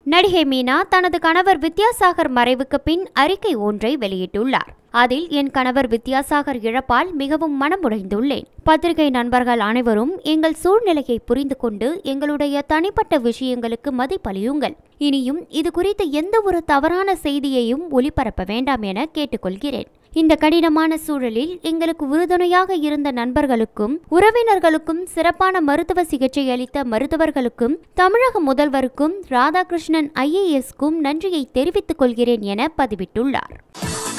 நடிகை மீனா தனது கணவர் வித்யாசாகர் மறைவுக்கு பின் அறிக்கை ஒன்றை வெளியிட்டுள்ளார் அதில் என் கணவர் வித்யாசாகர் இழப்பால் மிகவும் மனமுடைந்துள்ளேன் பத்திரிகை நண்பர்கள் அனைவரும் எங்கள் சூழ்நிலையை புரிந்து கொண்டு எங்களுடைய தனிப்பட்ட விஷயங்களுக்கு மதிப்பளியுங்கள் இனியும் இது குறித்த எந்த ஒரு தவறான செய்தியையும் ஒளிபரப்ப வேண்டாம் என கேட்டுக்கொள்கிறேன் இந்த கடினமான சூழலில் எங்களுக்கு உறுதுணையாக இருந்த நண்பர்களுக்கும் உறவினர்களுக்கும் சிறப்பான மருத்துவ சிகிச்சை அளித்த மருத்துவர்களுக்கும் தமிழக முதல்வருக்கும் ராதாகிருஷ்ணன் ஐஏஎஸ்க்கும் நன்றியை தெரிவித்துக் கொள்கிறேன் என பதிவிட்டுள்ளார்